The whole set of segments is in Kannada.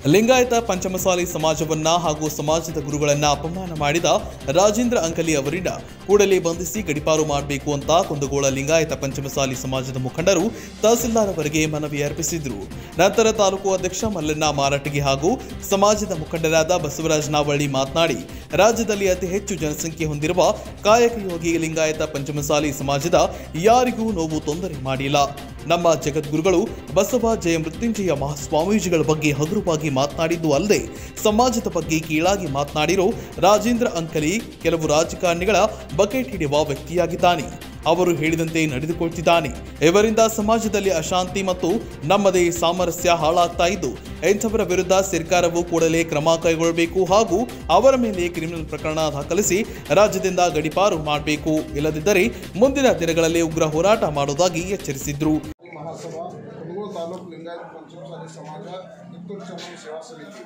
ಲಿಂಗಾಯತ ಪಂಚಮಸಾಲಿ ಸಮಾಜವನ್ನ ಹಾಗೂ ಸಮಾಜದ ಗುರುಗಳನ್ನ ಅಪಮಾನ ಮಾಡಿದ ರಾಜೇಂದ್ರ ಅಂಕಲಿ ಅವರಿಂದ ಕೂಡಲೇ ಬಂಧಿಸಿ ಗಡಿಪಾರು ಮಾಡಬೇಕು ಅಂತ ಕುಂದಗೋಳ ಲಿಂಗಾಯತ ಪಂಚಮಸಾಲಿ ಸಮಾಜದ ಮುಖಂಡರು ತಹಸೀಲ್ದಾರ್ ಅವರಿಗೆ ಮನವಿ ಅರ್ಪಿಸಿದ್ರು ನಂತರ ತಾಲೂಕು ಅಧ್ಯಕ್ಷ ಮಲ್ಲಣ್ಣ ಮಾರಟಗಿ ಹಾಗೂ ಸಮಾಜದ ಮುಖಂಡರಾದ ಬಸವರಾಜ ನಾವಳ್ಳಿ ಮಾತನಾಡಿ ರಾಜ್ಯದಲ್ಲಿ ಅತಿ ಹೆಚ್ಚು ಜನಸಂಖ್ಯೆ ಹೊಂದಿರುವ ಕಾಯಕ ಯೋಗಿ ಲಿಂಗಾಯತ ಪಂಚಮಸಾಲಿ ಸಮಾಜದ ಯಾರಿಗೂ ನೋವು ತೊಂದರೆ ಮಾಡಿಲ್ಲ ನಮ್ಮ ಜಗದ್ಗುರುಗಳು ಬಸವ ಜಯ ಮೃತ್ಯುಂಜಯ ಮಹಾಸ್ವಾಮೀಜಿಗಳ ಬಗ್ಗೆ ಹಗುರವಾಗಿ ಮಾತನಾಡಿದ್ದು ಅಲ್ಲದೆ ಸಮಾಜದ ಬಗ್ಗೆ ಕೀಳಾಗಿ ಮಾತನಾಡಿರೋ ರಾಜೇಂದ್ರ ಅಂಕಲಿ ಕೆಲವು ರಾಜಕಾರಣಿಗಳ ಬಕೆಟ್ ಹಿಡಿಯುವ ವ್ಯಕ್ತಿಯಾಗಿದ್ದಾನೆ ಅವರು ಹೇಳಿದಂತೆ ನಡೆದುಕೊಳ್ತಿದ್ದಾನೆ ಇವರಿಂದ ಸಮಾಜದಲ್ಲಿ ಅಶಾಂತಿ ಮತ್ತು ನಮ್ಮದೇ ಸಾಮರಸ್ಯ ಹಾಳಾಗ್ತಾ ಇದ್ದು ಇಂಥವರ ವಿರುದ್ಧ ಸರ್ಕಾರವು ಕೂಡಲೇ ಕ್ರಮ ಕೈಗೊಳ್ಳಬೇಕು ಹಾಗೂ ಅವರ ಮೇಲೆ ಕ್ರಿಮಿನಲ್ ಪ್ರಕರಣ ದಾಖಲಿಸಿ ರಾಜ್ಯದಿಂದ ಗಡಿಪಾರು ಮಾಡಬೇಕು ಇಲ್ಲದಿದ್ದರೆ ಮುಂದಿನ ದಿನಗಳಲ್ಲಿ ಉಗ್ರ ಹೋರಾಟ ಮಾಡುವುದಾಗಿ ಎಚ್ಚರಿಸಿದ್ರು ಮಹಾಸಭಾ ಕುಣಗೂರು ತಾಲೂಕು ಲಿಂಗಾಯತ ಪಂಚಮಸಾಲಿ ಸಮಾಜ ಕಿತ್ತೂರು ಚೆನ್ನಮ್ಮ ಸೇವಾ ಸಮಿತಿ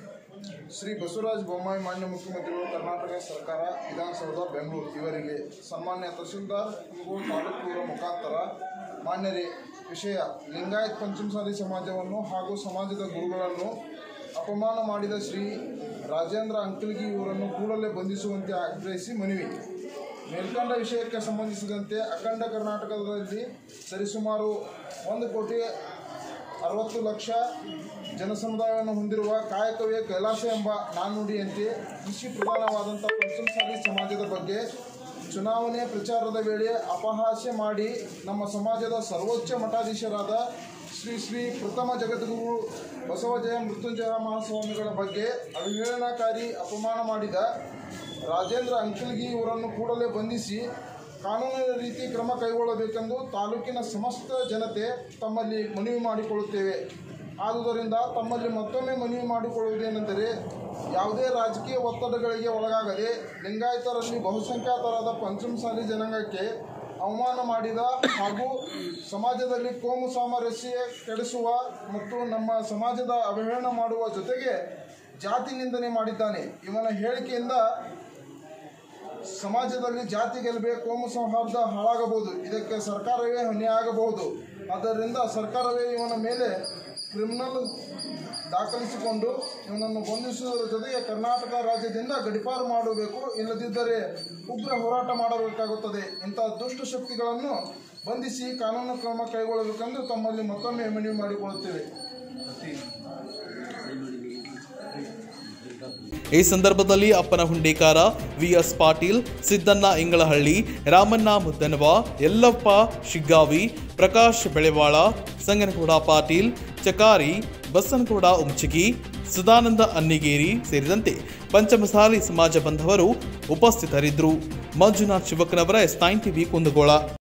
ಶ್ರೀ ಬಸವರಾಜ ಬೊಮ್ಮಾಯಿ ಮಾನ್ಯ ಮುಖ್ಯಮಂತ್ರಿಗಳು ಕರ್ನಾಟಕ ಸರ್ಕಾರ ವಿಧಾನಸೌಧ ಬೆಂಗಳೂರು ಇವರಿಗೆ ಸನ್ಮಾನ್ಯ ತಹಶೀಲ್ದಾರ್ ಕುಣಗೂರು ತಾಲೂಕು ಇವರ ಮುಖಾಂತರ ಮಾನ್ಯರೇ ವಿಷಯ ಲಿಂಗಾಯತ ಪಂಚಮಸಾಲಿ ಸಮಾಜವನ್ನು ಹಾಗೂ ಸಮಾಜದ ಗುರುಗಳನ್ನು ಅಪಮಾನ ಮಾಡಿದ ಶ್ರೀ ರಾಜೇಂದ್ರ ಅಂಕಲ್ಗಿ ಇವರನ್ನು ಕೂಡಲೇ ಬಂಧಿಸುವಂತೆ ಆಗ್ರಹಿಸಿ ಮನವಿ ಮೇಲ್ಕಂಡ ವಿಷಯಕ್ಕೆ ಸಂಬಂಧಿಸಿದಂತೆ ಅಖಂಡ ಕರ್ನಾಟಕದಲ್ಲಿ ಸರಿಸುಮಾರು ಒಂದು ಕೋಟಿ ಅರವತ್ತು ಲಕ್ಷ ಜನಸಮುದಾಯವನ್ನು ಹೊಂದಿರುವ ಕಾಯಕವೇ ಕೈಲಾಸ ಎಂಬ ನಾಣ್ಣುಡಿಯಂತೆ ಕೃಷಿ ಪ್ರಧಾನವಾದಂಥ ಪಂಚಮಸಾಲಿ ಸಮಾಜದ ಬಗ್ಗೆ ಚುನಾವಣೆ ಪ್ರಚಾರದ ವೇಳೆ ಅಪಹಾಸ್ಯ ಮಾಡಿ ನಮ್ಮ ಸಮಾಜದ ಸರ್ವೋಚ್ಚ ಮಠಾಧೀಶರಾದ ಶ್ರೀ ಶ್ರೀ ಪ್ರಥಮ ಜಗದ್ಗುರು ಬಸವಜಯ ಮೃತ್ಯುಂಜಯ ಮಹಾಸ್ವಾಮಿಗಳ ಬಗ್ಗೆ ಅವಹೇಳನಕಾರಿ ಅಪಮಾನ ಮಾಡಿದ ರಾಜೇಂದ್ರ ಅಂಕಲ್ಗಿ ಇವರನ್ನು ಕೂಡಲೇ ಬಂಧಿಸಿ ಕಾನೂನಿನ ರೀತಿ ಕ್ರಮ ಕೈಗೊಳ್ಳಬೇಕೆಂದು ತಾಲೂಕಿನ ಸಮಸ್ತ ಜನತೆ ತಮ್ಮಲ್ಲಿ ಮನವಿ ಮಾಡಿಕೊಳ್ಳುತ್ತೇವೆ ಆದುದರಿಂದ ತಮ್ಮಲ್ಲಿ ಮತ್ತೊಮ್ಮೆ ಮನವಿ ಮಾಡಿಕೊಳ್ಳುವುದೇನೆಂದರೆ ಯಾವುದೇ ರಾಜಕೀಯ ಒತ್ತಡಗಳಿಗೆ ಒಳಗಾಗದೆ ಲಿಂಗಾಯತರಲ್ಲಿ ಬಹುಸಂಖ್ಯಾತರಾದ ಪಂಚಮಸಾಲಿ ಜನಾಂಗಕ್ಕೆ ಅವಮಾನ ಮಾಡಿದ ಹಾಗೂ ಸಮಾಜದಲ್ಲಿ ಕೋಮು ಸಾಮರಸ್ಯ ಕೆಡಿಸುವ ಮತ್ತು ನಮ್ಮ ಸಮಾಜದ ಅವಹೇಳನ ಮಾಡುವ ಜೊತೆಗೆ ಜಾತಿ ನಿಂದನೆ ಮಾಡಿದ್ದಾನೆ ಇವನ ಹೇಳಿಕೆಯಿಂದ ಸಮಾಜದಲ್ಲಿ ಜಾತಿ ಗೆಲುಬೆ ಕೋಮು ಸೌಹಾರ್ದ ಹಾಳಾಗಬಹುದು ಇದಕ್ಕೆ ಸರ್ಕಾರವೇ ಹೊಣೆಯಾಗಬಹುದು ಆದ್ದರಿಂದ ಸರ್ಕಾರವೇ ಇವನ ಮೇಲೆ ಕ್ರಿಮಿನಲ್ ದಾಖಲಿಸಿಕೊಂಡು ಇವನನ್ನು ಬಂಧಿಸುವುದರ ಜೊತೆಗೆ ಕರ್ನಾಟಕ ರಾಜ್ಯದಿಂದ ಗಡಿಪಾರು ಮಾಡಬೇಕು ಇಲ್ಲದಿದ್ದರೆ ಉಗ್ರ ಹೋರಾಟ ಮಾಡಬೇಕಾಗುತ್ತದೆ ಇಂತಹ ದುಷ್ಟ ಶಕ್ತಿಗಳನ್ನು ಬಂಧಿಸಿ ಕಾನೂನು ಕ್ರಮ ಕೈಗೊಳ್ಳಬೇಕೆಂದು ತಮ್ಮಲ್ಲಿ ಮತ್ತೊಮ್ಮೆ ಮನವಿ ಮಾಡಿಕೊಳ್ಳುತ್ತೇವೆ ಈ ಸಂದರ್ಭದಲ್ಲಿ ಅಪ್ಪನ ಹುಂಡೇಕಾರ ವಿಎಸ್ ಪಾಟೀಲ್ ಸಿದ್ದಣ್ಣ ಇಂಗಳಹಳ್ಳಿ ರಾಮಣ್ಣ ಮುದ್ದನವ ಯಲ್ಲಪ್ಪ ಶಿಗ್ಗಾವಿ ಪ್ರಕಾಶ್ ಬೆಳೆವಾಳ ಸಂಗನಗೌಡ ಪಾಟೀಲ್ ಚಕಾರಿ ಬಸನಗೌಡ ಉಮ್ಚಗಿ ಸದಾನಂದ ಅನ್ನಿಗೇರಿ ಸೇರಿದಂತೆ ಪಂಚಮಸಾಲಿ ಸಮಾಜ ಬಂಧವರು ಉಪಸ್ಥಿತರಿದ್ದರು Manjunath Shivakanavar S nine TV Kundgol